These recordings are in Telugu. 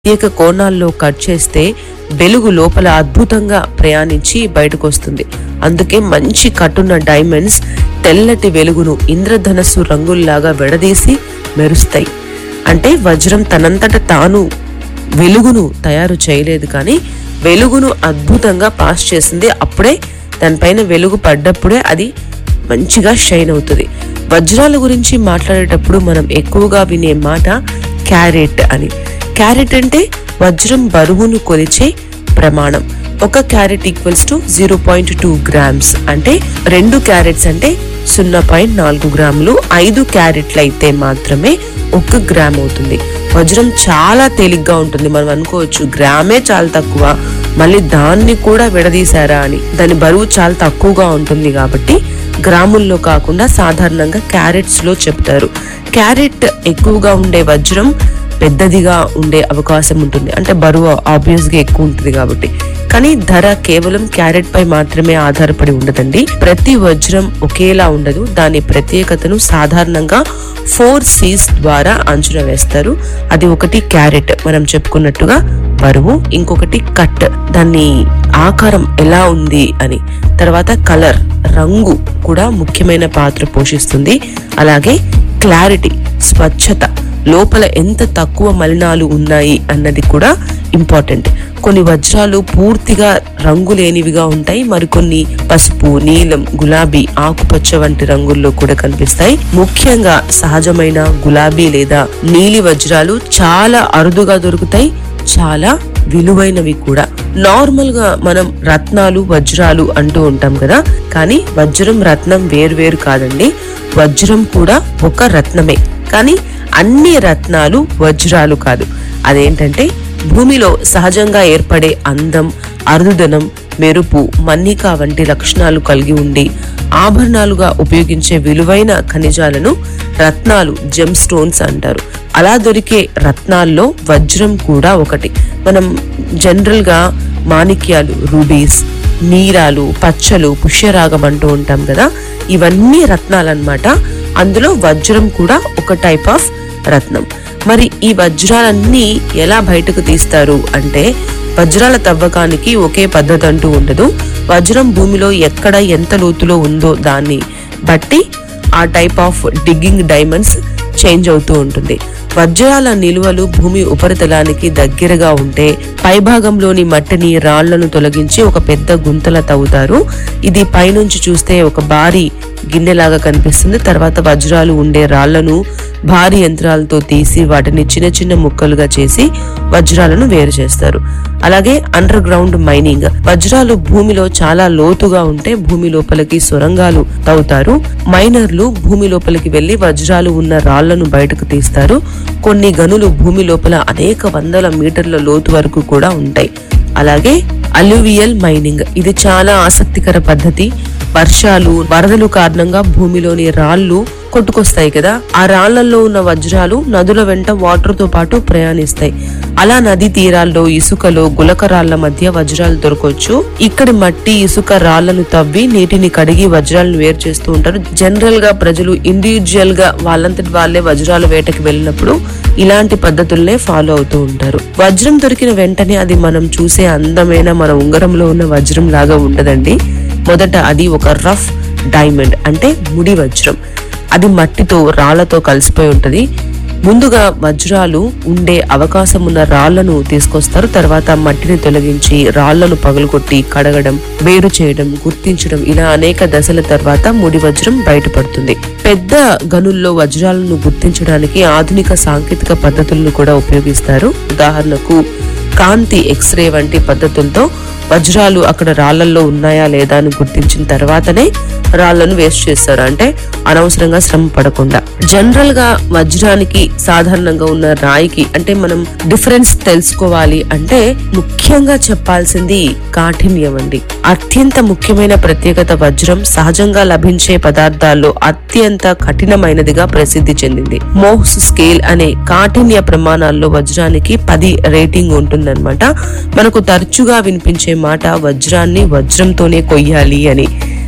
ప్రత్యేక కోణాల్లో కట్ చేస్తే వెలుగు లోపల అద్భుతంగా ప్రయాణించి బయటకు వస్తుంది అందుకే మంచి కట్టున్న డైమండ్స్ తెల్లటి వెలుగును ఇంద్రధనస్సు రంగుల్లాగా విడదీసి మెరుస్తాయి అంటే వజ్రం తనంతట తాను వెలుగును తయారు చేయలేదు కానీ వెలుగును అద్భుతంగా పాస్ చేసింది అప్పుడే దానిపైన వెలుగు పడ్డప్పుడే అది మంచిగా షైన్ అవుతుంది వజ్రాల గురించి మాట్లాడేటప్పుడు మనం ఎక్కువగా వినే మాట క్యారెట్ అని క్యారెట్ అంటే వజ్రం బరువును కొలిచే ప్రమాణం ఒక carat equals to zero point two grams అంటే రెండు క్యారెట్స్ అంటే సున్నా పాయింట్ నాలుగు గ్రాములు ఐదు క్యారెట్లు అయితే మాత్రమే ఒక గ్రామ్ అవుతుంది వజ్రం చాలా తేలిగ్గా ఉంటుంది మనం అనుకోవచ్చు గ్రామే చాలా తక్కువ మళ్ళీ దాన్ని కూడా విడదీశారా అని దాని బరువు చాలా తక్కువగా ఉంటుంది కాబట్టి గ్రాముల్లో కాకుండా సాధారణంగా క్యారెట్స్ లో చెప్తారు క్యారెట్ ఎక్కువగా ఉండే వజ్రం పెద్దదిగా ఉండే అవకాశం ఉంటుంది అంటే బరువు ఆబ్వియస్ గా ఎక్కువ ఉంటుంది కాబట్టి కానీ ధర కేవలం క్యారెట్ పై మాత్రమే ఆధారపడి ఉండదండి ప్రతి వజ్రం ఒకేలా ఉండదు దాని ప్రత్యేకతను సాధారణంగా ఫోర్ సీస్ ద్వారా అంచనా వేస్తారు అది ఒకటి క్యారెట్ మనం చెప్పుకున్నట్టుగా బరువు ఇంకొకటి కట్ దాన్ని ఆకారం ఎలా ఉంది అని తర్వాత కలర్ రంగు కూడా ముఖ్యమైన పాత్ర పోషిస్తుంది అలాగే క్లారిటీ స్వచ్ఛత లోపల ఎంత తక్కువ మలినాలు ఉన్నాయి అన్నది కూడా ఇంపార్టెంట్ కొన్ని వజ్రాలు పూర్తిగా రంగు లేనివిగా ఉంటాయి మరికొన్ని పసుపు నీలం గులాబీ ఆకుపచ్చ వంటి రంగుల్లో కూడా కనిపిస్తాయి ముఖ్యంగా సహజమైన గులాబీ లేదా నీలి వజ్రాలు చాలా అరుదుగా దొరుకుతాయి చాలా విలువైనవి కూడా నార్మల్ గా మనం రత్నాలు వజ్రాలు అంటూ ఉంటాం కదా కానీ వజ్రం రత్నం వేరు కాదండి వజ్రం కూడా ఒక రత్నమే కానీ అన్ని రత్నాలు వజ్రాలు కాదు అదేంటంటే భూమిలో సహజంగా ఏర్పడే అందం అరుదుదనం మెరుపు మన్నిక వంటి లక్షణాలు కలిగి ఉండి ఆభరణాలుగా ఉపయోగించే విలువైన ఖనిజాలను రత్నాలు జెమ్ స్టోన్స్ అంటారు అలా దొరికే రత్నాల్లో వజ్రం కూడా ఒకటి మనం జనరల్ గా మాణిక్యాలు రూబీస్ నీరాలు పచ్చలు పుష్యరాగం అంటూ ఉంటాం కదా ఇవన్నీ రత్నాలన్నమాట అందులో వజ్రం కూడా ఒక టైప్ ఆఫ్ రత్నం మరి ఈ వజ్రాలన్నీ ఎలా బయటకు తీస్తారు అంటే వజ్రాల తవ్వకానికి ఒకే పద్ధతి అంటూ ఉండదు వజ్రం భూమిలో ఎక్కడ ఎంత లోతులో ఉందో దాన్ని బట్టి ఆ type of digging diamonds change అవుతూ ఉంటుంది వజ్రాల నిలువలు భూమి ఉపరితలానికి దగ్గరగా ఉంటే పైభాగంలోని మట్టిని రాళ్లను తొలగించి ఒక పెద్ద గుంతల తవ్వుతారు ఇది పైనుంచి చూస్తే ఒక భారీ గిన్నెలాగా కనిపిస్తుంది తర్వాత వజ్రాలు ఉండే రాళ్లను భారీ యంత్రాలతో తీసి వాటిని చిన్న చిన్న ముక్కలుగా చేసి వజ్రాలను వేరు చేస్తారు అలాగే అండర్ గ్రౌండ్ మైనింగ్ వజ్రాలు భూమిలో చాలా లోతుగా ఉంటే భూమి లోపలికి సొరంగాలు తవ్వుతారు మైనర్లు భూమి లోపలికి వెళ్లి వజ్రాలు ఉన్న రాళ్లను బయటకు తీస్తారు కొన్ని గనులు భూమి లోపల అనేక వందల మీటర్ల లోతు వరకు కూడా ఉంటాయి అలాగే అల్యూవియల్ మైనింగ్ ఇది చాలా ఆసక్తికర పద్ధతి వర్షాలు వరదలు కారణంగా భూమిలోని రాళ్లు కొట్టుకొస్తాయి కదా ఆ రాళ్లలో ఉన్న వజ్రాలు నదుల వెంట వాటర్ తో పాటు ప్రయాణిస్తాయి అలా నది తీరాల్లో ఇసుకలో గులకరాళ్ల మధ్య వజ్రాలు దొరకవచ్చు ఇక్కడి మట్టి ఇసుక రాళ్లను తవ్వి నీటిని కడిగి వజ్రాలను వేరు చేస్తూ ఉంటారు జనరల్ గా ప్రజలు ఇండివిజువల్ గా వాళ్ళంతటి వాళ్ళే వజ్రాల వేటకి వెళ్ళినప్పుడు ఇలాంటి పద్ధతుల్నే ఫాలో అవుతూ ఉంటారు వజ్రం దొరికిన వెంటనే అది మనం చూసే అందమైన మన ఉంగరంలో ఉన్న వజ్రం లాగా ఉండదండి మొదట అది ఒక రఫ్ డైమండ్ అంటే ముడి వజ్రం అది మట్టితో రాళ్లతో కలిసిపోయి ఉంటది ముందుగా వజ్రాలు ఉండే అవకాశం ఉన్న రాళ్లను తీసుకొస్తారు తర్వాత మట్టిని తొలగించి రాళ్లను పగలగొట్టి కడగడం వేరు చేయడం గుర్తించడం ఇలా అనేక దశల తర్వాత ముడి వజ్రం బయటపడుతుంది పెద్ద గనుల్లో వజ్రాలను గుర్తించడానికి ఆధునిక సాంకేతిక పద్ధతులను కూడా ఉపయోగిస్తారు ఉదాహరణకు కాంతి ఎక్స్రే వంటి పద్ధతులతో వజ్రాలు అక్కడ రాళ్లల్లో ఉన్నాయా లేదా అని గుర్తించిన తర్వాతనే రాళ్లను వేస్ట్ చేస్తారు అంటే అనవసరంగా శ్రమ పడకుండా జనరల్ గా వజ్రానికి సాధారణంగా ఉన్న రాయికి అంటే మనం డిఫరెన్స్ తెలుసుకోవాలి అంటే ముఖ్యంగా చెప్పాల్సింది కాఠిన్యం అండి అత్యంత ముఖ్యమైన ప్రత్యేకత వజ్రం సహజంగా లభించే పదార్థాల్లో అత్యంత కఠినమైనదిగా ప్రసిద్ధి చెందింది మోహ్స్ స్కేల్ అనే కాఠిన్య ప్రమాణాల్లో వజ్రానికి పది రేటింగ్ ఉంటుందన్నమాట మనకు తరచుగా వినిపించే మాట వజ్రాన్ని వజ్రంతోనే కొయ్యాలి అని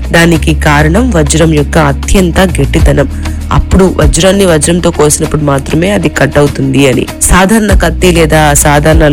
దానికి కారణం వజ్రం యొక్క అత్యంత గట్టితనం అప్పుడు వజ్రాన్ని వజ్రంతో కోసినప్పుడు మాత్రమే అది కట్ అవుతుంది అని సాధారణ కత్తి లేదా సాధారణ